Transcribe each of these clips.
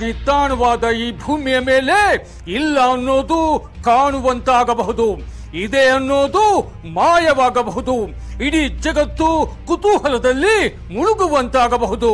ತಾಣವಾದ ಈ ಭೂಮಿಯ ಮೇಲೆ ಇಲ್ಲ ಅನ್ನೋದು ಕಾಣುವಂತಾಗಬಹುದು ಇದೆ ಅನ್ನೋದು ಮಾಯವಾಗಬಹುದು ಇಡೀ ಜಗತ್ತು ಕುತೂಹಲದಲ್ಲಿ ಮುಳುಗುವಂತಾಗಬಹುದು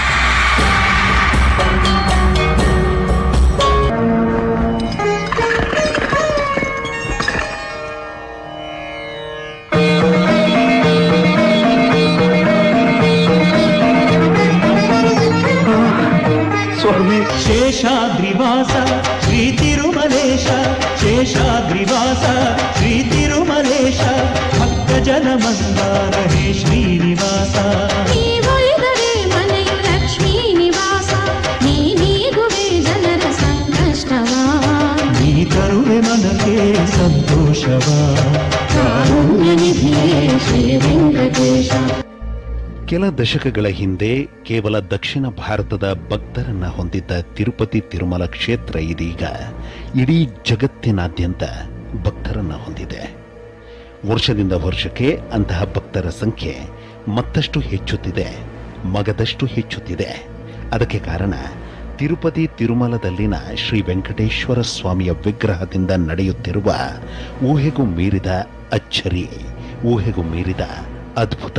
ಸ್ವಾಮಿ ಶೇಷಾದ್ರಿವಾಸ ಶ್ರೀ ತಿರುಮಲೇಶ ಶೇಷಾದ್ರಿವಾಸ ಶ್ರೀ ತಿರುಮಲೇಶ ಭಕ್ತ ಜನ ಮಂದಾರ ಹೇ ಶ್ರೀನಿವಾಸ ನೀವೊಲಿದರೆ ಮನೆಯು ಲಕ್ಷ್ಮೀ ನಿವಾಸ ನೀ ನೀಗುವೆ ಜನರ ಸಂಕಷ್ಟವಾ ನೀ ತರುವೆ ಮನಕ್ಕೆ ಸಂತೋಷವ ಕಾರುಣ್ಯ ನಿಧಿಯೇ ಶ್ರೀ ವೆಂಕಟೇಶ ಕೆಲ ದಶಕಗಳ ಹಿಂದೆ ಕೇವಲ ದಕ್ಷಿಣ ಭಾರತದ ಭಕ್ತರನ್ನ ಹೊಂದಿದ್ದ ತಿರುಪತಿ ತಿರುಮಲ ಕ್ಷೇತ್ರ ಇದೀಗ ಇಡೀ ಜಗತ್ತಿನಾದ್ಯಂತ ಭಕ್ತರನ್ನ ಹೊಂದಿದೆ ವರ್ಷದಿಂದ ವರ್ಷಕ್ಕೆ ಅಂತಹ ಭಕ್ತರ ಸಂಖ್ಯೆ ಮತ್ತಷ್ಟು ಹೆಚ್ಚುತ್ತಿದೆ ಮಗದಷ್ಟು ಹೆಚ್ಚುತ್ತಿದೆ ಅದಕ್ಕೆ ಕಾರಣ ತಿರುಪತಿ ತಿರುಮಲದಲ್ಲಿನ ಶ್ರೀ ವೆಂಕಟೇಶ್ವರ ಸ್ವಾಮಿಯ ವಿಗ್ರಹದಿಂದ ನಡೆಯುತ್ತಿರುವ ಊಹೆಗೂ ಮೀರಿದ ಅಚ್ಚರಿ ಊಹೆಗೂ ಮೀರಿದ ಅದ್ಭುತ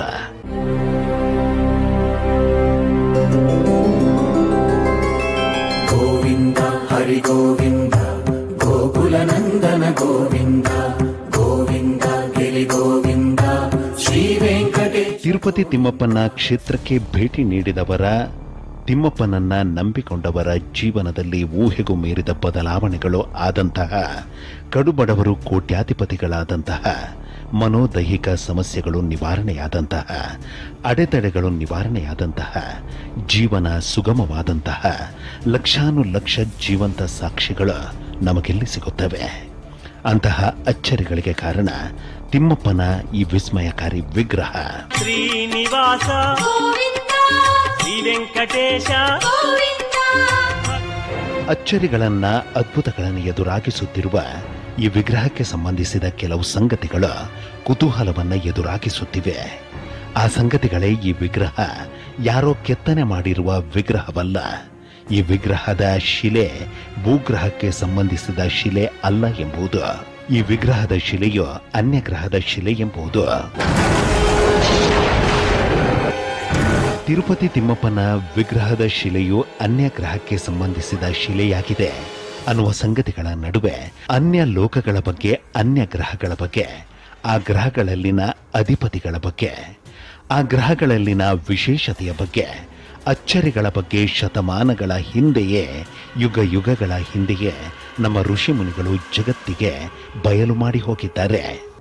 ಗೋವಿಂದ ಹರಿ ಗೋವಿಂದ ಗೋಕುಲ ನಂದನ ಗೋವಿಂದ ಗೋವಿಂದ ಗಿರಿ ಗೋವಿಂದ ಶ್ರೀ ವೆಂಕಟೇಶ ತಿರುಪತಿ ತಿಮ್ಮಪ್ಪನ ಕ್ಷೇತ್ರಕ್ಕೆ ಭೇಟಿ ನೀಡಿದವರ ತಿಮ್ಮಪ್ಪನನ್ನ ನಂಬಿಕೊಂಡವರ ಜೀವನದಲ್ಲಿ ಊಹೆಗೂ ಮೀರಿದ ಬದಲಾವಣೆಗಳು ಆದಂತಹ ಕಡುಬಡವರು ಕೋಟ್ಯಾಧಿಪತಿಗಳಾದಂತಹ ಮನೋದೈಹಿಕ ಸಮಸ್ಯೆಗಳು ನಿವಾರಣೆಯಾದಂತಹ ಅಡೆತಡೆಗಳು ನಿವಾರಣೆಯಾದಂತಹ ಜೀವನ ಸುಗಮವಾದಂತಹ ಲಕ್ಷಾನು ಲಕ್ಷ ಜೀವಂತ ಸಾಕ್ಷಿಗಳು ನಮಗೆಲ್ಲಿ ಸಿಗುತ್ತವೆ ಅಂತಹ ಅಚ್ಚರಿಗಳಿಗೆ ಕಾರಣ ತಿಮ್ಮಪ್ಪನ ಈ ವಿಸ್ಮಯಕಾರಿ ವಿಗ್ರಹ ಶ್ರೀನಿವಾಸ ಗೋವಿಂದ ಶ್ರೀ ವೆಂಕಟೇಶ ಗೋವಿಂದ ಅಚ್ಚರಿಗಳನ್ನ ಅದ್ಭುತಗಳನ್ನು ಎದುರಾಗಿಸುತ್ತಿರುವ ಈ ವಿಗ್ರಹಕ್ಕೆ ಸಂಬಂಧಿಸಿದ ಕೆಲವು ಸಂಗತಿಗಳು ಕುತೂಹಲವನ್ನ ಎದುರಾಗಿಸುತ್ತಿವೆ ಆ ಸಂಗತಿಗಳೇ ಈ ವಿಗ್ರಹ ಯಾರೋ ಕೆತ್ತನೆ ಮಾಡಿರುವ ವಿಗ್ರಹವಲ್ಲ ಈ ವಿಗ್ರಹದ ಶಿಲೆ ಭೂಗ್ರಹಕ್ಕೆ ಸಂಬಂಧಿಸಿದ ಶಿಲೆ ಅಲ್ಲ ಎಂಬುದು ಈ ವಿಗ್ರಹದ ಶಿಲೆಯು ಅನ್ಯಗ್ರಹದ ಶಿಲೆ ಎಂಬುದು ತಿರುಪತಿ ತಿಮ್ಮಪ್ಪನ ವಿಗ್ರಹದ ಶಿಲೆಯು ಅನ್ಯ ಗ್ರಹಕ್ಕೆ ಸಂಬಂಧಿಸಿದ ಶಿಲೆಯಾಗಿದೆ ಅನ್ನುವ ಸಂಗತಿಗಳ ನಡುವೆ ಅನ್ಯ ಲೋಕಗಳ ಬಗ್ಗೆ ಅನ್ಯ ಗ್ರಹಗಳ ಬಗ್ಗೆ ಆ ಗ್ರಹಗಳಲ್ಲಿನ ಅಧಿಪತಿಗಳ ಬಗ್ಗೆ ಆ ಗ್ರಹಗಳಲ್ಲಿನ ವಿಶೇಷತೆಯ ಬಗ್ಗೆ ಅಚ್ಚರಿಗಳ ಬಗ್ಗೆ ಶತಮಾನಗಳ ಹಿಂದೆಯೇ ಯುಗ ಯುಗಗಳ ಹಿಂದೆಯೇ ನಮ್ಮ ಋಷಿಮುನಿಗಳು ಜಗತ್ತಿಗೆ ಬಯಲು ಮಾಡಿ ಹೋಗಿದ್ದಾರೆ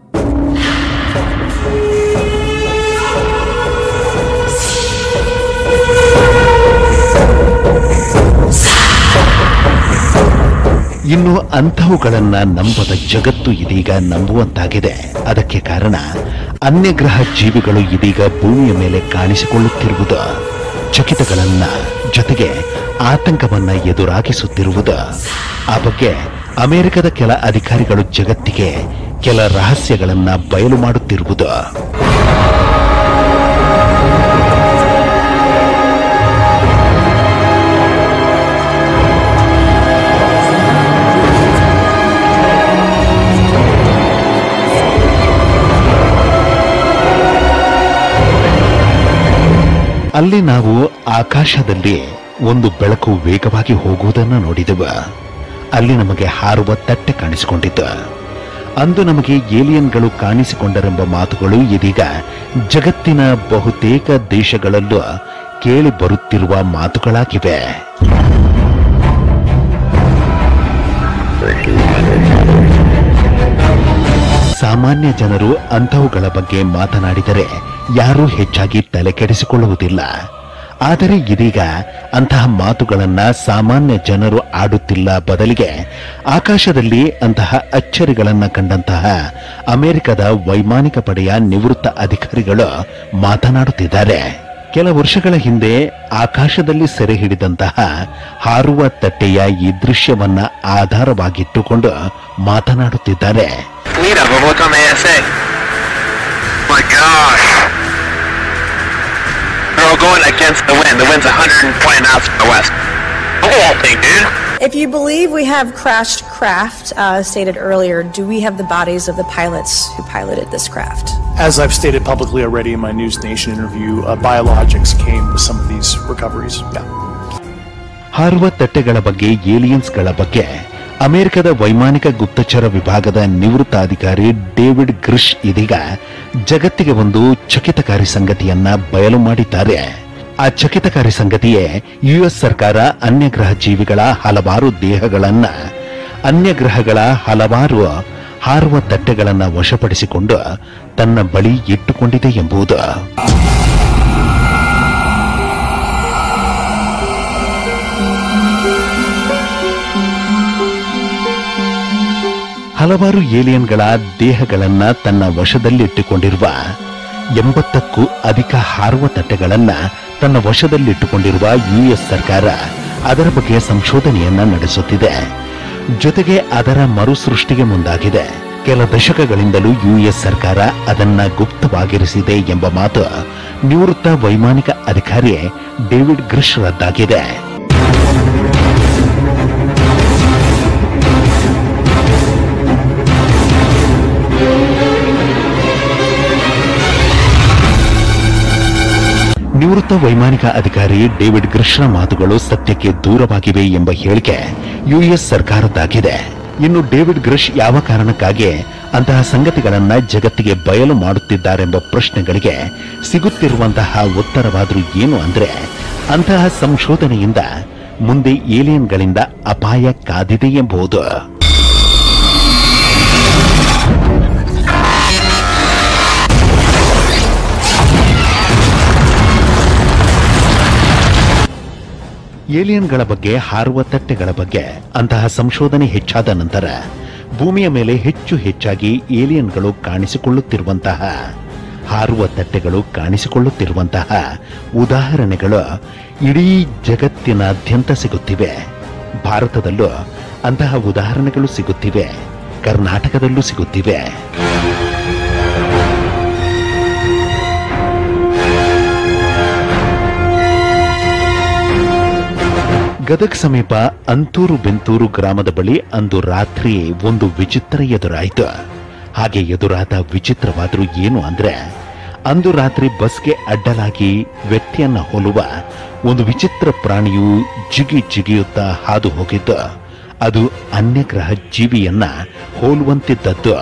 ಇನ್ನು ಅಂಥವುಗಳನ್ನ ನಂಬದ ಜಗತ್ತು ಇದೀಗ ನಂಬುವಂತಾಗಿದೆ ಅದಕ್ಕೆ ಕಾರಣ ಅನ್ಯಗ್ರಹ ಜೀವಿಗಳು ಇದೀಗ ಭೂಮಿಯ ಮೇಲೆ ಕಾಣಿಸಿಕೊಳ್ಳುತ್ತಿರುವುದು ಚಕಿತಗಳನ್ನ ಜೊತೆಗೆ ಆತಂಕವನ್ನ ಎದುರಾಗಿಸುತ್ತಿರುವುದು ಆ ಬಗ್ಗೆ ಅಮೆರಿಕದ ಕೆಲ ಅಧಿಕಾರಿಗಳು ಜಗತ್ತಿಗೆ ಕೆಲ ರಹಸ್ಯಗಳನ್ನ ಬಯಲು ಮಾಡುತ್ತಿರುವುದು ಅಲ್ಲಿ ನಾವು ಆಕಾಶದಲ್ಲಿ ಒಂದು ಬೆಳಕು ವೇಗವಾಗಿ ಹೋಗುವುದನ್ನು ನೋಡಿದೆವು ಅಲ್ಲಿ ನಮಗೆ ಹಾರುವ ತಟ್ಟೆ ಕಾಣಿಸಿಕೊಂಡಿತು ಅಂದು ನಮಗೆ ಏಲಿಯನ್ಗಳು ಕಾಣಿಸಿಕೊಂಡರೆಂಬ ಮಾತುಗಳು ಇದೀಗ ಜಗತ್ತಿನ ಬಹುತೇಕ ದೇಶಗಳಲ್ಲೂ ಕೇಳಿ ಬರುತ್ತಿರುವ ಮಾತುಗಳಾಗಿವೆ ಸಾಮಾನ್ಯ ಜನರು ಅಂಥವುಗಳ ಬಗ್ಗೆ ಮಾತನಾಡಿದರೆ ಯಾರೂ ಹೆಚ್ಚಾಗಿ ತಲೆ ಕೆಡಿಸಿಕೊಳ್ಳುವುದಿಲ್ಲ ಆದರೆ ಇದೀಗ ಅಂತಹ ಮಾತುಗಳನ್ನ ಸಾಮಾನ್ಯ ಜನರು ಆಡುತ್ತಿಲ್ಲ ಬದಲಿಗೆ ಆಕಾಶದಲ್ಲಿ ಅಂತಹ ಅಚ್ಚರಿಗಳನ್ನ ಕಂಡಂತಹ ಅಮೆರಿಕದ ವೈಮಾನಿಕ ಪಡೆಯ ನಿವೃತ್ತ ಅಧಿಕಾರಿಗಳು ಮಾತನಾಡುತ್ತಿದ್ದಾರೆ ಕೆಲ ವರ್ಷಗಳ ಹಿಂದೆ ಆಕಾಶದಲ್ಲಿ ಸೆರೆ ಹಿಡಿದಂತಹ ಹಾರುವ ತಟ್ಟೆಯ ಈ ದೃಶ್ಯವನ್ನ ಆಧಾರವಾಗಿಟ್ಟುಕೊಂಡು ಮಾತನಾಡುತ್ತಿದ್ದಾರೆ Lita, but what's on the ASA? My gosh. They're all going against the wind. The wind's 120 knots from the west. football team, dude. If you believe we have crashed craft, uh, stated earlier, do we have the bodies of the pilots who piloted this craft? As I've stated publicly already in my News Nation interview, uh, biologics came with some of these recoveries. Yeah. ಹಾರುವ ತಟ್ಟೆಗಳ ಬಗ್ಗೆ ಏಲಿಯನ್ಸ್ಗಳ ಬಗ್ಗೆ ಅಮೆರಿಕದ ವೈಮಾನಿಕ ಗುಪ್ತಚರ ವಿಭಾಗದ ನಿವೃತ್ತ ಅಧಿಕಾರಿ David ಗ್ರಿಶ್ ಇದೀಗ ಜಗತ್ತಿಗೆ ಒಂದು ಚಕಿತಕಾರಿ ಸಂಗತಿಯನ್ನ ಬಯಲು ಮಾಡಿದ್ದಾರೆ ಆ ಚಕಿತಕಾರಿ ಸಂಗತಿಯೇ ಯುಎಸ್ ಸರ್ಕಾರ ಅನ್ಯಗ್ರಹ ಜೀವಿಗಳ ಹಲವಾರು ದೇಹಗಳನ್ನ ಅನ್ಯಗ್ರಹಗಳ ಹಲವಾರು ಹಾರುವ ತಟ್ಟೆಗಳನ್ನ ವಶಪಡಿಸಿಕೊಂಡು ತನ್ನ ಬಳಿ ಇಟ್ಟುಕೊಂಡಿದೆ ಎಂಬುದು ಹಲವಾರು ಏಲಿಯನ್ಗಳ ದೇಹಗಳನ್ನ ತನ್ನ ವಶದಲ್ಲಿಟ್ಟುಕೊಂಡಿರುವ ಎಂಬತ್ತಕ್ಕೂ ಅಧಿಕ ಹಾರುವ ತಟ್ಟೆಗಳನ್ನ ತನ್ನ ವಶದಲ್ಲಿಟ್ಟುಕೊಂಡಿರುವ ಯುಎಸ್ ಸರ್ಕಾರ ಅದರ ಬಗ್ಗೆ ಸಂಶೋಧನೆಯನ್ನ ನಡೆಸುತ್ತಿದೆ ಜೊತೆಗೆ ಅದರ ಮರುಸೃಷ್ಟಿಗೆ ಮುಂದಾಗಿದೆ ಕೆಲ ದಶಕಗಳಿಂದಲೂ ಯುಎಸ್ ಸರ್ಕಾರ ಅದನ್ನ ಗುಪ್ತವಾಗಿರಿಸಿದೆ ಎಂಬ ಮಾತು ನಿವೃತ್ತ ವೈಮಾನಿಕ ಅಧಿಕಾರಿ ಡೇವಿಡ್ ಗ್ರಿಶ್ ರದ್ದಾಗಿದೆ ನಿವೃತ್ತ ವೈಮಾನಿಕ ಅಧಿಕಾರಿ ಡೇವಿಡ್ ಗ್ರಿಶ್ನ ಮಾತುಗಳು ಸತ್ಯಕ್ಕೆ ದೂರವಾಗಿವೆ ಎಂಬ ಹೇಳಿಕೆ ಯುಎಸ್ ಸರ್ಕಾರದ್ದಾಗಿದೆ ಇನ್ನು ಡೇವಿಡ್ ಗ್ರಿಶ್ ಯಾವ ಕಾರಣಕ್ಕಾಗಿ ಅಂತಹ ಸಂಗತಿಗಳನ್ನ ಜಗತ್ತಿಗೆ ಬಯಲು ಮಾಡುತ್ತಿದ್ದಾರೆಂಬ ಪ್ರಶ್ನೆಗಳಿಗೆ ಸಿಗುತ್ತಿರುವಂತಹ ಉತ್ತರವಾದರೂ ಏನು ಅಂದ್ರೆ ಅಂತಹ ಸಂಶೋಧನೆಯಿಂದ ಮುಂದೆ ಏಲಿಯನ್ಗಳಿಂದ ಅಪಾಯ ಕಾದಿದೆ ಎಂಬುದು ಏಲಿಯನ್ಗಳ ಬಗ್ಗೆ ಹಾರುವ ತಟ್ಟೆಗಳ ಬಗ್ಗೆ ಅಂತಹ ಸಂಶೋಧನೆ ಹೆಚ್ಚಾದ ನಂತರ ಭೂಮಿಯ ಮೇಲೆ ಹೆಚ್ಚು ಹೆಚ್ಚಾಗಿ ಏಲಿಯನ್ಗಳು ಕಾಣಿಸಿಕೊಳ್ಳುತ್ತಿರುವಂತಹ ಹಾರುವ ತಟ್ಟೆಗಳು ಕಾಣಿಸಿಕೊಳ್ಳುತ್ತಿರುವಂತಹ ಉದಾಹರಣೆಗಳು ಇಡೀ ಜಗತ್ತಿನಾದ್ಯಂತ ಸಿಗುತ್ತಿವೆ ಭಾರತದಲ್ಲೂ ಅಂತಹ ಉದಾಹರಣೆಗಳು ಸಿಗುತ್ತಿವೆ ಕರ್ನಾಟಕದಲ್ಲೂ ಸಿಗುತ್ತಿವೆ ಗದಗ್ ಸಮೀಪ ಅಂತೂರು ಬೆಂತೂರು ಗ್ರಾಮದ ಬಳಿ ಅಂದು ರಾತ್ರಿ ಒಂದು ವಿಚಿತ್ರ ಎದುರಾಯಿತು ಹಾಗೆ ಎದುರಾದ ವಿಚಿತ್ರವಾದರೂ ಏನು ಅಂದ್ರೆ ಅಂದು ರಾತ್ರಿ ಬಸ್ಗೆ ಅಡ್ಡಲಾಗಿ ವ್ಯಕ್ತಿಯನ್ನ ಹೋಲುವ ಒಂದು ವಿಚಿತ್ರ ಪ್ರಾಣಿಯು ಜಿಗಿ ಜಿಗಿಯುತ್ತಾ ಹಾದು ಹೋಗಿದ್ದು ಅದು ಅನ್ಯಗ್ರಹ ಜೀವಿಯನ್ನ ಹೋಲುವಂತಿದ್ದದ್ದು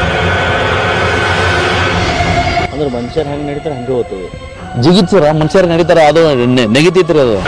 ಅಂದ್ರೆ ಮನುಷ್ಯರು ಹೆಂಗ್ ನಡೀತಾರೆ ಹಂಗೆ ಹೋಗ್ತದೆ ಜಿಗಿತ್ಸರ ಮನುಷ್ಯರು ನಡೀತಾರ ಅದು ನೆಗಿತೈತ್ರಿ ಅದು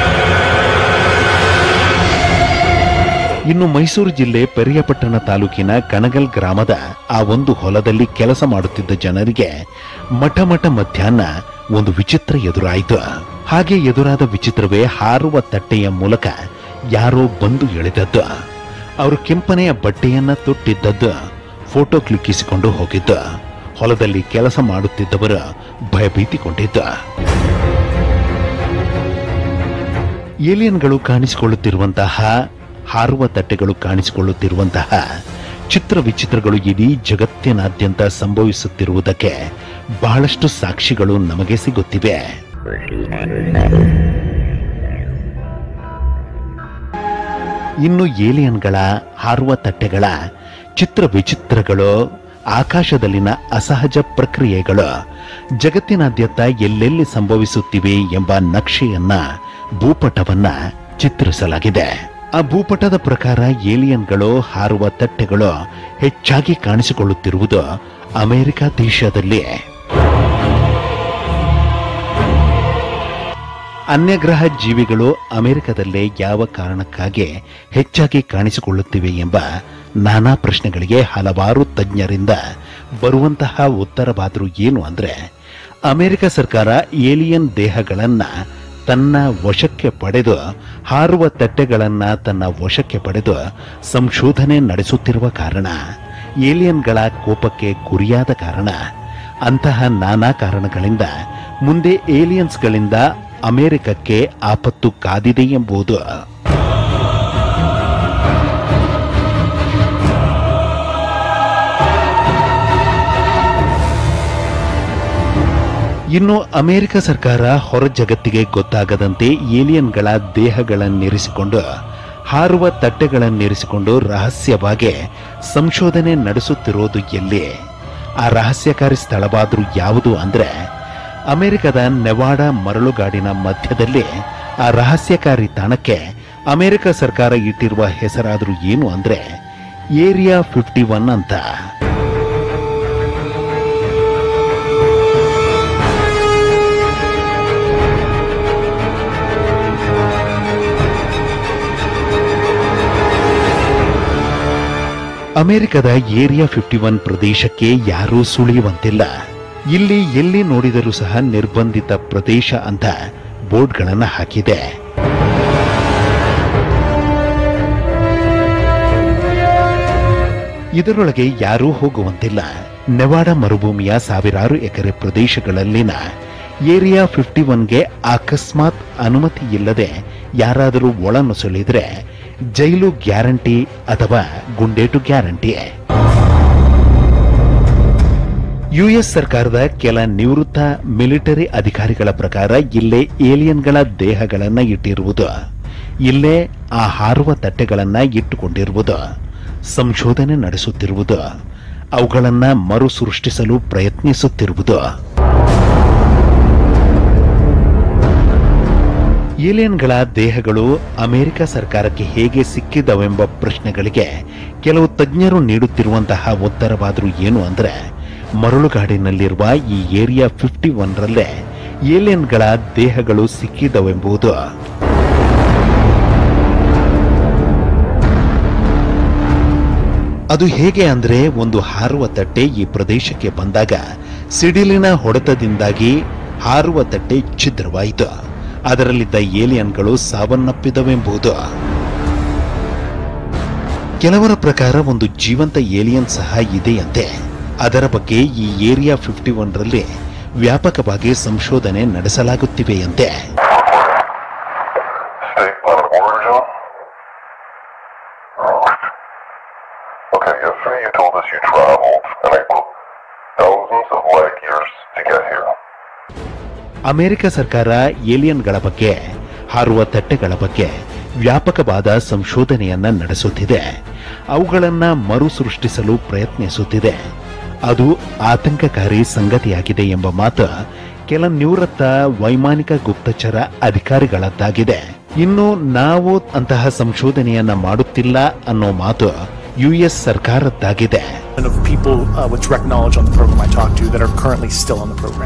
ಇನ್ನು ಮೈಸೂರು ಜಿಲ್ಲೆ ಪೆರಿಯಪಟ್ಟಣ ತಾಲೂಕಿನ ಕಣಗಲ್ ಗ್ರಾಮದ ಆ ಒಂದು ಹೊಲದಲ್ಲಿ ಕೆಲಸ ಮಾಡುತ್ತಿದ್ದ ಜನರಿಗೆ ಮಠ ಮಠ ಮಧ್ಯಾಹ್ನ ಒಂದು ವಿಚಿತ್ರ ಎದುರಾಯಿತು ಹಾಗೆ ಎದುರಾದ ವಿಚಿತ್ರವೇ ಹಾರುವ ತಟ್ಟೆಯ ಮೂಲಕ ಯಾರೋ ಬಂದು ಎಳೆದದ್ದು ಅವರು ಕೆಂಪನೆಯ ಬಟ್ಟೆಯನ್ನ ತೊಟ್ಟಿದ್ದದ್ದು ಫೋಟೋ ಕ್ಲಿಕ್ಕಿಸಿಕೊಂಡು ಹೋಗಿದ್ದು ಹೊಲದಲ್ಲಿ ಕೆಲಸ ಮಾಡುತ್ತಿದ್ದವರು ಭಯಭೀತಿಗೊಂಡಿದ್ದ ಏಲಿಯನ್ಗಳು ಕಾಣಿಸಿಕೊಳ್ಳುತ್ತಿರುವಂತಹ ಹಾರುವ ತಟ್ಟೆಗಳು ಕಾಣಿಸಿಕೊಳ್ಳುತ್ತಿರುವಂತಹ ಚಿತ್ರ ವಿಚಿತ್ರಗಳು ಇಡೀ ಜಗತ್ತಿನಾದ್ಯಂತ ಸಂಭವಿಸುತ್ತಿರುವುದಕ್ಕೆ ಬಹಳಷ್ಟು ಸಾಕ್ಷಿಗಳು ನಮಗೆ ಸಿಗುತ್ತಿವೆ ಇನ್ನು ಏಲಿಯನ್ಗಳ ಹಾರುವ ತಟ್ಟೆಗಳ ಚಿತ್ರ ವಿಚಿತ್ರಗಳು ಆಕಾಶದಲ್ಲಿನ ಅಸಹಜ ಪ್ರಕ್ರಿಯೆಗಳು ಜಗತ್ತಿನಾದ್ಯಂತ ಎಲ್ಲೆಲ್ಲಿ ಸಂಭವಿಸುತ್ತಿವೆ ಎಂಬ ನಕ್ಷೆಯನ್ನ ಭೂಪಟವನ್ನ ಚಿತ್ರಿಸಲಾಗಿದೆ ಆ ಭೂಪಟದ ಪ್ರಕಾರ ಏಲಿಯನ್ಗಳು ಹಾರುವ ತಟ್ಟೆಗಳು ಹೆಚ್ಚಾಗಿ ಕಾಣಿಸಿಕೊಳ್ಳುತ್ತಿರುವುದು ಅಮೆರಿಕ ದೇಶದಲ್ಲಿ ಅನ್ಯಗ್ರಹ ಜೀವಿಗಳು ಅಮೆರಿಕದಲ್ಲೇ ಯಾವ ಕಾರಣಕ್ಕಾಗಿ ಹೆಚ್ಚಾಗಿ ಕಾಣಿಸಿಕೊಳ್ಳುತ್ತಿವೆ ಎಂಬ ನಾನಾ ಪ್ರಶ್ನೆಗಳಿಗೆ ಹಲವಾರು ತಜ್ಞರಿಂದ ಬರುವಂತಹ ಉತ್ತರವಾದರೂ ಏನು ಅಂದ್ರೆ ಅಮೆರಿಕ ಸರ್ಕಾರ ಏಲಿಯನ್ ದೇಹಗಳನ್ನ ತನ್ನ ವಶಕ್ಕೆ ಪಡೆದು ಹಾರುವ ತಟ್ಟೆಗಳನ್ನ ತನ್ನ ವಶಕ್ಕೆ ಪಡೆದು ಸಂಶೋಧನೆ ನಡೆಸುತ್ತಿರುವ ಕಾರಣ ಏಲಿಯನ್ಗಳ ಕೋಪಕ್ಕೆ ಗುರಿಯಾದ ಕಾರಣ ಅಂತಹ ನಾನಾ ಕಾರಣಗಳಿಂದ ಮುಂದೆ ಏಲಿಯನ್ಸ್ಗಳಿಂದ ಅಮೆರಿಕಕ್ಕೆ ಆಪತ್ತು ಕಾದಿದೆ ಎಂಬುದು ಇನ್ನು ಅಮೆರಿಕ ಸರ್ಕಾರ ಹೊರ ಜಗತ್ತಿಗೆ ಗೊತ್ತಾಗದಂತೆ ಏಲಿಯನ್ಗಳ ದೇಹಗಳನ್ನಿರಿಸಿಕೊಂಡು ಹಾರುವ ತಟ್ಟೆಗಳನ್ನಿರಿಸಿಕೊಂಡು ರಹಸ್ಯವಾಗಿ ಸಂಶೋಧನೆ ನಡೆಸುತ್ತಿರೋದು ಎಲ್ಲಿ ಆ ರಹಸ್ಯಕಾರಿ ಸ್ಥಳವಾದ್ರೂ ಯಾವುದು ಅಂದ್ರೆ ಅಮೆರಿಕದ ನೆವಾಡ ಮರಳುಗಾಡಿನ ಮಧ್ಯದಲ್ಲಿ ಆ ರಹಸ್ಯಕಾರಿ ತಾಣಕ್ಕೆ ಅಮೆರಿಕ ಸರ್ಕಾರ ಇಟ್ಟಿರುವ ಹೆಸರಾದ್ರೂ ಏನು ಅಂದ್ರೆ ಏರಿಯಾ ಫಿಫ್ಟಿ ಒನ್ ಅಂತ ಅಮೆರಿಕದ ಏರಿಯಾ ಫಿಫ್ಟಿ ಒನ್ ಪ್ರದೇಶಕ್ಕೆ ಯಾರೂ ಸುಳಿಯುವಂತಿಲ್ಲ ಇಲ್ಲಿ ಎಲ್ಲಿ ನೋಡಿದರೂ ಸಹ ನಿರ್ಬಂಧಿತ ಪ್ರದೇಶ ಅಂತ ಬೋರ್ಡ್ಗಳನ್ನು ಹಾಕಿದೆ ಇದರೊಳಗೆ ಯಾರೂ ಹೋಗುವಂತಿಲ್ಲ ನೆವಾಡ ಮರುಭೂಮಿಯ ಸಾವಿರಾರು ಎಕರೆ ಪ್ರದೇಶಗಳಲ್ಲಿನ ಏರಿಯಾ ಫಿಫ್ಟಿ ಒನ್ಗೆ ಅಕಸ್ಮಾತ್ ಅನುಮತಿ ಇಲ್ಲದೆ ಯಾರಾದರೂ ಒಳನುಸುಳಿದ್ರೆ ಜೈಲು ಗ್ಯಾರಂಟಿ ಅಥವಾ ಗುಂಡೇಟು ಗ್ಯಾರಂಟಿ ಯುಎಸ್ ಸರ್ಕಾರದ ಕೆಲ ನಿವೃತ್ತ ಮಿಲಿಟರಿ ಅಧಿಕಾರಿಗಳ ಪ್ರಕಾರ ಇಲ್ಲೇ ಏಲಿಯನ್ಗಳ ದೇಹಗಳನ್ನ ಇಟ್ಟಿರುವುದು ಇಲ್ಲೇ ಆ ಹಾರುವ ತಟ್ಟೆಗಳನ್ನ ಇಟ್ಟುಕೊಂಡಿರುವುದು ಸಂಶೋಧನೆ ನಡೆಸುತ್ತಿರುವುದು ಅವುಗಳನ್ನ ಮರು ಸೃಷ್ಟಿಸಲು ಪ್ರಯತ್ನಿಸುತ್ತಿರುವುದು ಏಲಿಯನ್ಗಳ ದೇಹಗಳು ಅಮೆರಿಕ ಸರ್ಕಾರಕ್ಕೆ ಹೇಗೆ ಸಿಕ್ಕಿದವೆಂಬ ಪ್ರಶ್ನೆಗಳಿಗೆ ಕೆಲವು ತಜ್ಞರು ನೀಡುತ್ತಿರುವಂತಹ ಉತ್ತರವಾದರೂ ಏನು ಅಂದ್ರೆ ಮರಳುಗಾಡಿನಲ್ಲಿರುವ ಈ ಏರಿಯಾ ಫಿಫ್ಟಿ ಒನ್ರಲ್ಲೇ ಏಲಿಯನ್ಗಳ ದೇಹಗಳು ಸಿಕ್ಕಿದವೆಂಬುದು ಅದು ಹೇಗೆ ಅಂದ್ರೆ ಒಂದು ಹಾರುವ ತಟ್ಟೆ ಈ ಪ್ರದೇಶಕ್ಕೆ ಬಂದಾಗ ಸಿಡಿಲಿನ ಹೊಡೆತದಿಂದಾಗಿ ಹಾರುವ ತಟ್ಟೆ ಛಿದ್ರವಾಯಿತು ಅದರಲ್ಲಿದ್ದ ಏಲಿಯನ್ಗಳು ಸಾವನ್ನಪ್ಪಿದವೆಂಬುದು ಕೆಲವರ ಪ್ರಕಾರ ಒಂದು ಜೀವಂತ ಏಲಿಯನ್ ಸಹ ಇದೆಯಂತೆ ಅದರ ಬಗ್ಗೆ ಈ ಏರಿಯಾ ಫಿಫ್ಟಿ ಒನ್ರಲ್ಲಿ ವ್ಯಾಪಕವಾಗಿ ಸಂಶೋಧನೆ ನಡೆಸಲಾಗುತ್ತಿವೆಯಂತೆ State line of origin. Okay, yesterday you told us you traveled, and I put thousands of light years to get here. America ಸರ್ಕಾರ ಏಲಿಯನ್ಗಳ ಬಗ್ಗೆ ಹಾರುವ ತಟ್ಟೆಗಳ ಬಗ್ಗೆ ವ್ಯಾಪಕವಾದ ಸಂಶೋಧನೆಯನ್ನ ನಡೆಸುತ್ತಿದೆ ಅವುಗಳನ್ನ ಮರು ಸೃಷ್ಟಿಸಲು ಪ್ರಯತ್ನಿಸುತ್ತಿದೆ ಅದು ಆತಂಕಕಾರಿ ಸಂಗತಿಯಾಗಿದೆ ಎಂಬ ಮಾತು ಕೆಲ ನಿವೃತ್ತ ವೈಮಾನಿಕ ಗುಪ್ತಚರ ಅಧಿಕಾರಿಗಳದ್ದಾಗಿದೆ ಇನ್ನು ನಾವು ಅಂತಹ ಸಂಶೋಧನೆಯನ್ನ ಮಾಡುತ್ತಿಲ್ಲ ಅನ್ನೋ ಮಾತು ಯುಎಸ್ ಸರ್ಕಾರದ್ದಾಗಿದೆ And of people uh, with direct knowledge on the program I talked to that are currently still on the program.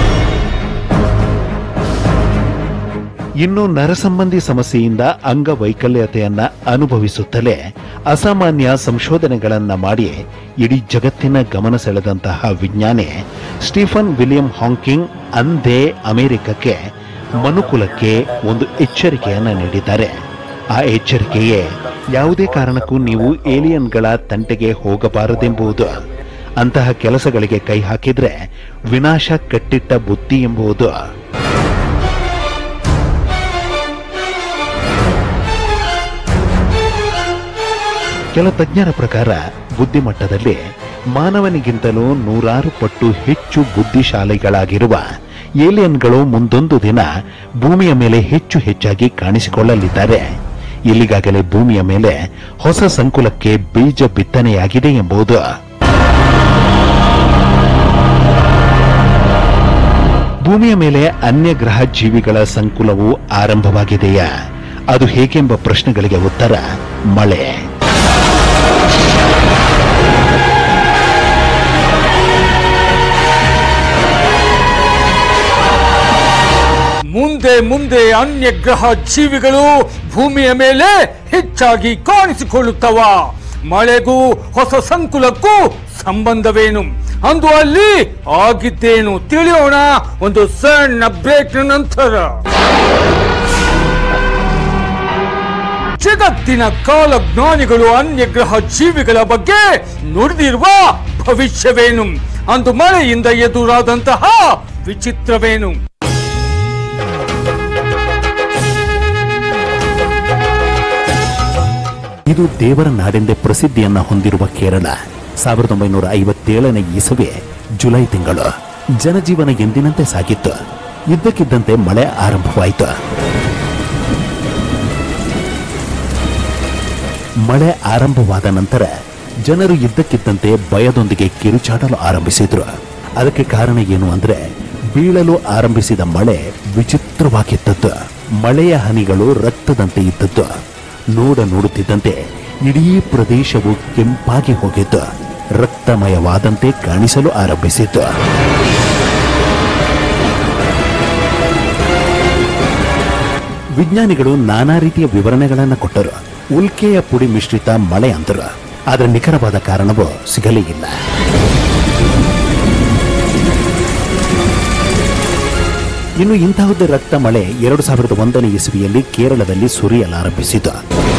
ಇನ್ನು ನರಸಂಬಂಧಿ ಸಮಸ್ಯೆಯಿಂದ ಅಂಗವೈಕಲ್ಯತೆಯನ್ನ ಅನುಭವಿಸುತ್ತಲೇ ಅಸಾಮಾನ್ಯ ಸಂಶೋಧನೆಗಳನ್ನ ಮಾಡಿ ಇಡೀ ಜಗತ್ತಿನ ಗಮನ ಸೆಳೆದಂತಹ ವಿಜ್ಞಾನಿ ಸ್ಟೀಫನ್ ವಿಲಿಯಂ ಹಾಂಕಿಂಗ್ ಅಂದೇ ಅಮೆರಿಕಕ್ಕೆ ಮನುಕುಲಕ್ಕೆ ಒಂದು ಎಚ್ಚರಿಕೆಯನ್ನ ನೀಡಿದ್ದಾರೆ ಆ ಎಚ್ಚರಿಕೆಯೇ ಯಾವುದೇ ಕಾರಣಕ್ಕೂ ನೀವು ಏಲಿಯನ್ಗಳ ತಂಟೆಗೆ ಹೋಗಬಾರದೆಂಬುದು ಅಂತಹ ಕೆಲಸಗಳಿಗೆ ಕೈ ಹಾಕಿದ್ರೆ ವಿನಾಶ ಕಟ್ಟಿಟ್ಟ ಬುದ್ಧಿ ಎಂಬುದು ಕೆಲ ತಜ್ಞರ ಪ್ರಕಾರ ಬುದ್ಧಿಮಟ್ಟದಲ್ಲಿ ಮಾನವನಿಗಿಂತಲೂ ನೂರಾರು ಪಟ್ಟು ಹೆಚ್ಚು ಬುದ್ಧಿಶಾಲಿಗಳಾಗಿರುವ ಏಲಿಯನ್ಗಳು ಮುಂದೊಂದು ದಿನ ಭೂಮಿಯ ಮೇಲೆ ಹೆಚ್ಚು ಹೆಚ್ಚಾಗಿ ಕಾಣಿಸಿಕೊಳ್ಳಲಿದ್ದಾರೆ ಇಲ್ಲಿಗಾಗಲೇ ಭೂಮಿಯ ಮೇಲೆ ಹೊಸ ಸಂಕುಲಕ್ಕೆ ಬೀಜ ಬಿತ್ತನೆಯಾಗಿದೆ ಎಂಬುದು ಭೂಮಿಯ ಮೇಲೆ ಅನ್ಯ ಗ್ರಹ ಜೀವಿಗಳ ಸಂಕುಲವು ಆರಂಭವಾಗಿದೆಯಾ ಅದು ಹೇಗೆಂಬ ಪ್ರಶ್ನೆಗಳಿಗೆ ಉತ್ತರ ಮಳೆ ಮುಂದೆ ಮುಂದೆ ಅನ್ಯ ಗ್ರಹ ಜೀವಿಗಳು ಭೂಮಿಯ ಮೇಲೆ ಹೆಚ್ಚಾಗಿ ಕಾಣಿಸಿಕೊಳ್ಳುತ್ತವ ಮಳೆಗೂ ಹೊಸ ಸಂಕುಲಕ್ಕೂ ಸಂಬಂಧವೇನು ಅಂದು ಅಲ್ಲಿ ಆಗಿದ್ದೇನು ತಿಳಿಯೋಣ ಒಂದು ಸಣ್ಣ ಬ್ರೇಕ್ ನಂತರ ಜಗತ್ತಿನ ಕಾಲಜ್ಞಾನಿಗಳು ಅನ್ಯ ಗ್ರಹ ಜೀವಿಗಳ ಬಗ್ಗೆ ನುಡಿದಿರುವ ಭವಿಷ್ಯವೇನು ಅಂದು ಮಳೆಯಿಂದ ಎದುರಾದಂತಹ ವಿಚಿತ್ರವೇನು ಇದು ದೇವರ ನಾಡೆಂದೇ ಪ್ರಸಿದ್ಧಿಯನ್ನ ಹೊಂದಿರುವ ಕೇರಳ ಸಾವಿರದ ಒಂಬೈನೂರ ಐವತ್ತೇಳನೇ ಇಸವೆ ಜುಲೈ ತಿಂಗಳು ಜನಜೀವನ ಎಂದಿನಂತೆ ಸಾಗಿತ್ತು ಇದ್ದಕ್ಕಿದ್ದಂತೆ ಮಳೆ ಆರಂಭವಾಯಿತು ಮಳೆ ಆರಂಭವಾದ ನಂತರ ಜನರು ಇದ್ದಕ್ಕಿದ್ದಂತೆ ಭಯದೊಂದಿಗೆ ಕಿರುಚಾಡಲು ಆರಂಭಿಸಿದ್ರು ಅದಕ್ಕೆ ಕಾರಣ ಏನು ಅಂದ್ರೆ ಬೀಳಲು ಆರಂಭಿಸಿದ ಮಳೆ ವಿಚಿತ್ರವಾಗಿದ್ದದ್ದು ಮಳೆಯ ಹನಿಗಳು ರಕ್ತದಂತೆ ಇದ್ದದ್ದು ನೋಡ ನೋಡುತ್ತಿದ್ದಂತೆ ಇಡೀ ಪ್ರದೇಶವು ಕೆಂಪಾಗಿ ಹೋಗಿತ್ತು ರಕ್ತಮಯವಾದಂತೆ ಕಾಣಿಸಲು ಆರಂಭಿಸಿತ್ತು ವಿಜ್ಞಾನಿಗಳು ನಾನಾ ರೀತಿಯ ವಿವರಣೆಗಳನ್ನು ಕೊಟ್ಟರು ಉಲ್ಕೆಯ ಪುಡಿ ಮಿಶ್ರಿತ ಮಳೆ ಅಂದರು ಆದರೆ ನಿಖರವಾದ ಕಾರಣವು ಸಿಗಲೇ ಇಲ್ಲ ಇನ್ನು ಇಂತಹದ್ದೇ ರಕ್ತ ಮಳೆ ಎರಡು ಸಾವಿರದ ಒಂದನೇ ಇಸವಿಯಲ್ಲಿ ಕೇರಳದಲ್ಲಿ ಸುರಿಯಲಾರಂಭಿಸಿತು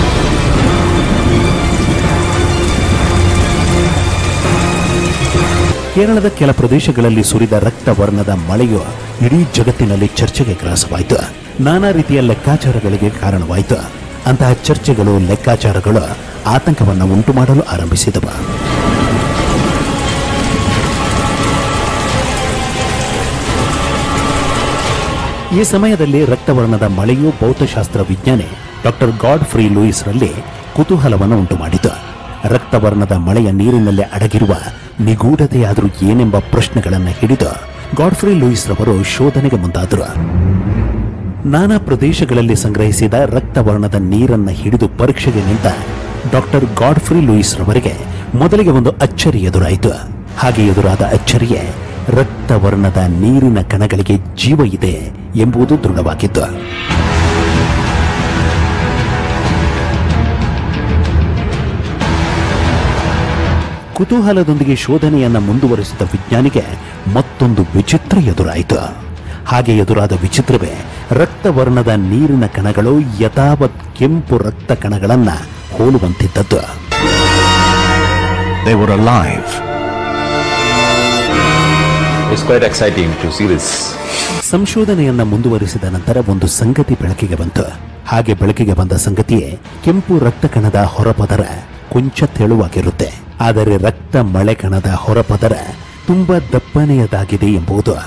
ಕೇರಳದ ಕೆಲ ಪ್ರದೇಶಗಳಲ್ಲಿ ಸುರಿದ ರಕ್ತ ವರ್ಣದ ಮಳೆಯು ಇಡೀ ಜಗತ್ತಿನಲ್ಲಿ ಚರ್ಚೆಗೆ ಗ್ರಾಸವಾಯಿತು ನಾನಾ ರೀತಿಯ ಲೆಕ್ಕಾಚಾರಗಳಿಗೆ ಕಾರಣವಾಯಿತು ಅಂತಹ ಚರ್ಚೆಗಳು ಲೆಕ್ಕಾಚಾರಗಳು ಆತಂಕವನ್ನು ಉಂಟು ಮಾಡಲು ಆರಂಭಿಸಿದವು ಈ ಸಮಯದಲ್ಲಿ ರಕ್ತವರ್ಣದ ಮಳೆಯು ಭೌತಶಾಸ್ತ್ರ ವಿಜ್ಞಾನಿ ಡಾಕ್ಟರ್ ಗಾಡ್ ಫ್ರೀ ಲೂಯಿಸ್ ರಲ್ಲಿ ಕುತೂಹಲವನ್ನು ಉಂಟು ಮಾಡಿತು ರಕ್ತವರ್ಣದ ಮಳೆಯ ನೀರಿನಲ್ಲಿ ಅಡಗಿರುವ ನಿಗೂಢತೆಯಾದರೂ ಏನೆಂಬ ಪ್ರಶ್ನೆಗಳನ್ನು ಹಿಡಿದು ಗಾಡ್ಫ್ರಿ ಲೂಯಿಸ್ ರವರು ಶೋಧನೆಗೆ ಮುಂದಾದರು ನಾನಾ ಪ್ರದೇಶಗಳಲ್ಲಿ ಸಂಗ್ರಹಿಸಿದ ರಕ್ತವರ್ಣದ ನೀರನ್ನ ಹಿಡಿದು ಪರೀಕ್ಷೆಗೆ ನಿಂತ ಡಾಕ್ಟರ್ ಗಾಡ್ಫ್ರಿ ಲೂಯಿಸ್ ರವರಿಗೆ ಮೊದಲಿಗೆ ಒಂದು ಅಚ್ಚರಿ ಎದುರಾಯಿತು ಹಾಗೆ ಎದುರಾದ ಅಚ್ಚರಿಯೇ ರಕ್ತವರ್ಣದ ನೀರಿನ ಕಣಗಳಿಗೆ ಜೀವ ಇದೆ ಎಂಬುದು ದೃಢವಾಗಿತ್ತು ಕುತೂಹಲದೊಂದಿಗೆ ಶೋಧನೆಯನ್ನ ಮುಂದುವರಿಸಿದ ವಿಜ್ಞಾನಿಗೆ ಮತ್ತೊಂದು ವಿಚಿತ್ರ ಎದುರಾಯಿತು ಹಾಗೆ ಎದುರಾದ ವಿಚಿತ್ರವೇ ರಕ್ತವರ್ಣದ ನೀರಿನ ಕಣಗಳು ಯಥಾವತ್ ಕೆಂಪು ರಕ್ತ ಕಣಗಳನ್ನ ಹೋಲುವಂತಿದ್ದದ್ದು They were alive. It's quite exciting to see this. ಸಂಶೋಧನೆಯನ್ನ ಮುಂದುವರಿಸಿದ ನಂತರ ಒಂದು ಸಂಗತಿ ಬೆಳಕಿಗೆ ಬಂತು ಹಾಗೆ ಬೆಳಕಿಗೆ ಬಂದ ಸಂಗತಿಯೇ ಕೆಂಪು ರಕ್ತ ಕಣದ ಹೊರಪದರ ಕೊಂಚ ತೆಳುವಾಗಿರುತ್ತೆ ಆದರೆ ರಕ್ತ ಮಳೆ ಕಣದ ಹೊರಪದರ ತುಂಬಾ ದಪ್ಪನೆಯದಾಗಿದೆ ಎಂಬುದು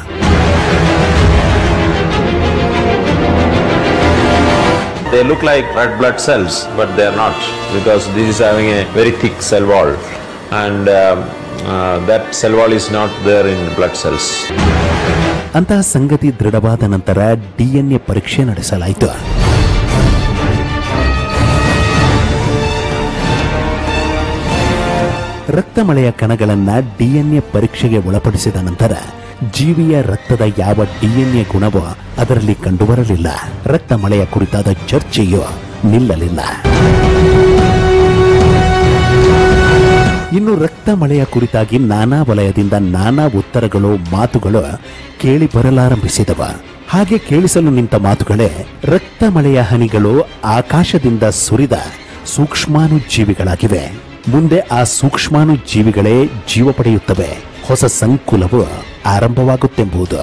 They look like red blood cells, but they are not because this is having a very thick cell wall, and um, uh, that cell wall is not there in blood cells. ಅಂತಹ ಸಂಗತಿ ದೃಢವಾದ ನಂತರ DNA ಪರೀಕ್ಷೆ ನಡೆಸಲಾಯಿತು ರಕ್ತಮಳೆಯ ಕಣಗಳನ್ನ DNA ಪರೀಕ್ಷೆಗೆ ಒಳಪಡಿಸಿದ ನಂತರ ಜೀವಿಯ ರಕ್ತದ ಯಾವ ಡಿಎನ್ಎ ಗುಣವೋ ಅದರಲ್ಲಿ ಕಂಡುಬರಲಿಲ್ಲ ರಕ್ತಮಳೆಯ ಕುರಿತಾದ ಚರ್ಚೆಯು ನಿಲ್ಲಲಿಲ್ಲ ಇನ್ನು ರಕ್ತ ಮಳೆಯ ಕುರಿತಾಗಿ ನಾನಾ ವಲಯದಿಂದ ನಾನಾ ಉತ್ತರಗಳು ಮಾತುಗಳು ಕೇಳಿ ಬರಲಾರಂಭಿಸಿದವ ಹಾಗೆ ಕೇಳಿಸಲು ನಿಂತ ಮಾತುಗಳೇ ರಕ್ತ ಮಳೆಯ ಹನಿಗಳು ಆಕಾಶದಿಂದ ಸುರಿದ ಸೂಕ್ಷ್ಮಾಣು ಜೀವಿಗಳಾಗಿವೆ ಮುಂದೆ ಆ ಸೂಕ್ಷ್ಮಾಣು ಜೀವಿಗಳೇ ಜೀವ ಪಡೆಯುತ್ತವೆ ಹೊಸ ಸಂಕುಲವು ಆರಂಭವಾಗುತ್ತೆಂಬುದು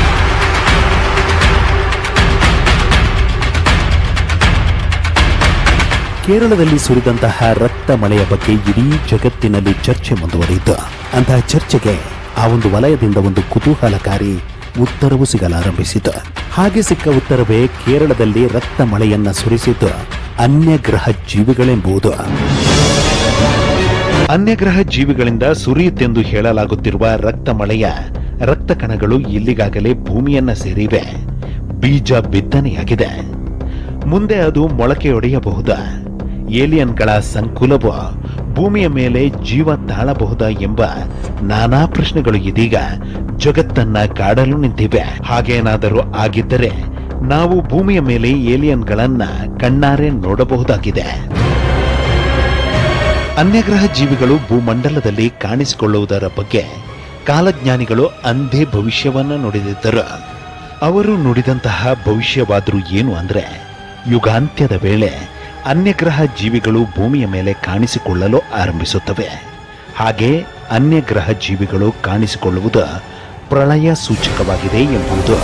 ಕೇರಳದಲ್ಲಿ ಸುರಿದಂತಹ ರಕ್ತ ಮಳೆಯ ಬಗ್ಗೆ ಇಡೀ ಜಗತ್ತಿನಲ್ಲಿ ಚರ್ಚೆ ಮುಂದುವರಿಯಿತು ಅಂತಹ ಚರ್ಚೆಗೆ ಆ ಒಂದು ವಲಯದಿಂದ ಒಂದು ಕುತೂಹಲಕಾರಿ ಉತ್ತರವು ಸಿಗಲಾರಂಭಿಸಿತು ಹಾಗೆ ಸಿಕ್ಕ ಉತ್ತರವೇ ಕೇರಳದಲ್ಲಿ ರಕ್ತ ಮಳೆಯನ್ನ ಸುರಿಸಿದ್ದು ಅನ್ಯ ಗ್ರಹ ಜೀವಿಗಳೆಂಬುದು ಅನ್ಯಗ್ರಹ ಜೀವಿಗಳಿಂದ ಸುರಿಯುತ್ತೆಂದು ಹೇಳಲಾಗುತ್ತಿರುವ ರಕ್ತ ಮಳೆಯ ರಕ್ತ ಕಣಗಳು ಇಲ್ಲಿಗಾಗಲೇ ಭೂಮಿಯನ್ನ ಸೇರಿವೆ ಬೀಜ ಬಿತ್ತನೆಯಾಗಿದೆ ಮುಂದೆ ಅದು ಮೊಳಕೆಯೊಡೆಯಬಹುದಾ ಏಲಿಯನ್ಗಳ ಸಂಕುಲವು ಭೂಮಿಯ ಮೇಲೆ ಜೀವ ತಾಳಬಹುದಾ ಎಂಬ ನಾನಾ ಪ್ರಶ್ನೆಗಳು ಇದೀಗ ಜಗತ್ತನ್ನ ಕಾಡಲು ನಿಂತಿವೆ ಹಾಗೇನಾದರೂ ಆಗಿದ್ದರೆ ನಾವು ಭೂಮಿಯ ಮೇಲೆ ಏಲಿಯನ್ಗಳನ್ನ ಕಣ್ಣಾರೆ ನೋಡಬಹುದಾಗಿದೆ ಅನ್ಯಗ್ರಹ ಜೀವಿಗಳು ಭೂಮಂಡಲದಲ್ಲಿ ಕಾಣಿಸಿಕೊಳ್ಳುವುದರ ಬಗ್ಗೆ ಕಾಲಜ್ಞಾನಿಗಳು ಅಂದೇ ಭವಿಷ್ಯವನ್ನ ನುಡಿದಿದ್ದರು ಅವರು ನುಡಿದಂತಹ ಭವಿಷ್ಯವಾದರೂ ಏನು ಅಂದ್ರೆ ಯುಗಾಂತ್ಯದ ವೇಳೆ ಅನ್ಯಗ್ರಹ ಜೀವಿಗಳು ಭೂಮಿಯ ಮೇಲೆ ಕಾಣಿಸಿಕೊಳ್ಳಲು ಆರಂಭಿಸುತ್ತವೆ ಹಾಗೆ ಅನ್ಯಗ್ರಹ ಜೀವಿಗಳು ಕಾಣಿಸಿಕೊಳ್ಳುವುದು ಪ್ರಳಯ ಸೂಚಕವಾಗಿದೆ ಎಂಬುದು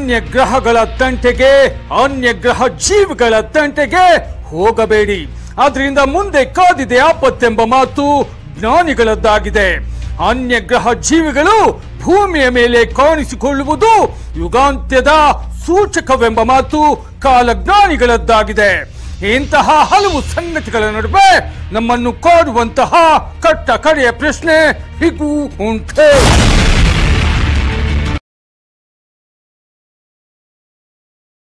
ಅನ್ಯ ಗ್ರಹಗಳ ತಂಟೆಗೆ ಅನ್ಯ ಗ್ರಹ ಜೀವಿಗಳ ತಂಟೆಗೆ ಹೋಗಬೇಡಿ ಅದರಿಂದ ಮುಂದೆ ಕಾದಿದೆ ಆಪತ್ತೆಂಬ ಮಾತು ಜ್ಞಾನಿಗಳದ್ದಾಗಿದೆ ಅನ್ಯ ಗ್ರಹ ಜೀವಿಗಳು ಭೂಮಿಯ ಮೇಲೆ ಕಾಣಿಸಿಕೊಳ್ಳುವುದು ಯುಗಾಂತ್ಯದ ಸೂಚಕವೆಂಬ ಮಾತು ಕಾಲಜ್ಞಾನಿಗಳದ್ದಾಗಿದೆ ಇಂತಹ ಹಲವು ಸಂಗತಿಗಳ ನಡುವೆ ನಮ್ಮನ್ನು ಕಾಡುವಂತಹ ಕಟ್ಟ ಕಡೆಯ ಪ್ರಶ್ನೆ ಹೀಗೂ ಉಂಟೆ